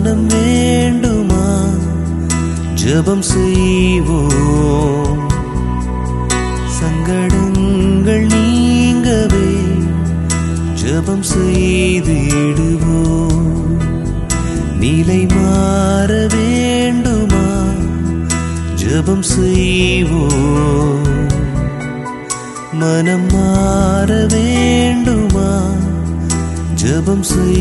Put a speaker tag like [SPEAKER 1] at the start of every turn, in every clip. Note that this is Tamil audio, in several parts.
[SPEAKER 1] சமாதானம் வேண்டுமா ஜெபம் செய்வோம் சங்கடங்கள் நீங்கவே ஜெபம் செய்திடுவோம் நிலை மாற வேண்டுமா ஜெபம் செய்வோம் மனம் மாற வேண்டுமா ஜெபம்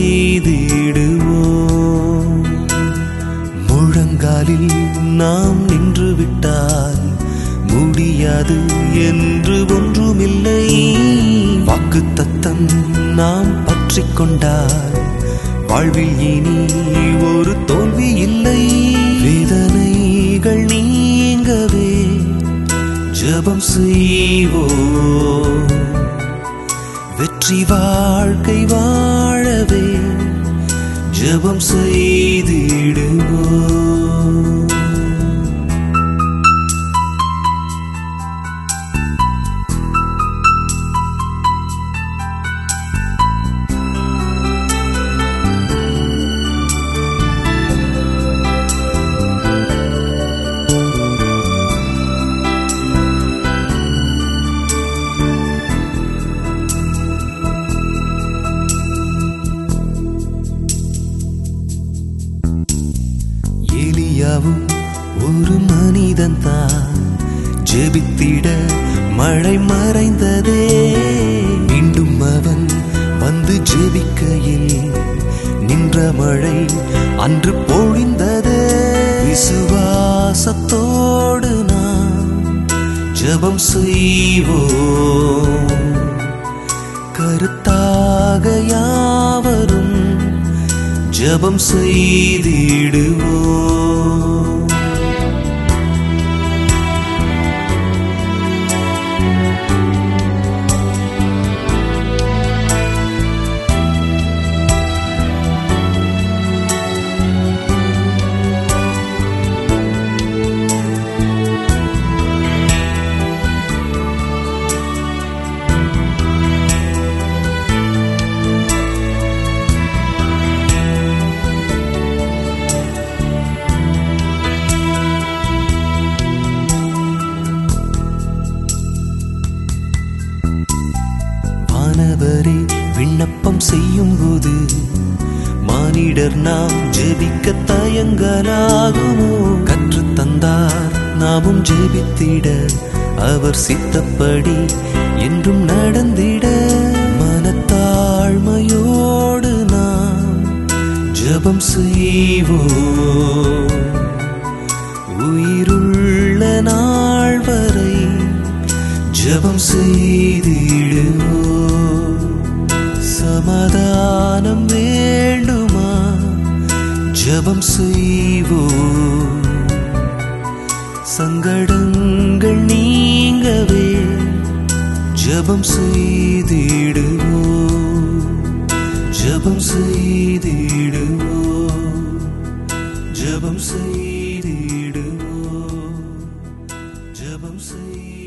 [SPEAKER 1] செய்திடுவோம் முழங்காலில் நாம் நின்று விட்டால் முடியாது என்று ஒன்றுமில்லை வாக்கு தத்தம் நாம் பற்றி கொண்டால் வாழ்வில் இனி ஒரு தோல்வி இல்லை வேதனைகள் நீங்கவே ஜெபம் செய்வோம் வெற்றி வாழ்க்கை வாழவே ஜெபம் செய்திடுவோம் எலியாவும் ஒரு மனிதன் தான் ஜெபித்திட மழை மறைந்ததே மீண்டும் அவன் வந்து ஜெபிக்கையில் நின்ற மழை அன்று பொழிந்ததே விசுவாசத்தோடு நாம் ஜெபம் செய்வோம் கருத்தாக யாவரும் ஜெபம் செய்திடுவோம் வானவரே விண்ணப்பம் செய்யும் போது மானிடர் நாம் ஜெபிக்க தயங்கலாகுமோ கற்று தந்தார் நாமும் ஜெபித்திட அவர் சித்தப்படி என்றும் நடந்திட மனத்தாழ்மையோடு நாம் ஜெபம் செய்வோம் உயிருள்ள நாள் வரை ஜெபம் செய்திடுவோம் சமாதானம் வேண்டுமா ஜெபம் செய்வோம் சங்கடங்கள் நீங்கவே ஜெபம் செய்திடுவோம் ஜெபம் செய்திடுவோம் ஜெபம் செய்திடுவோம் ஜெபம் செய்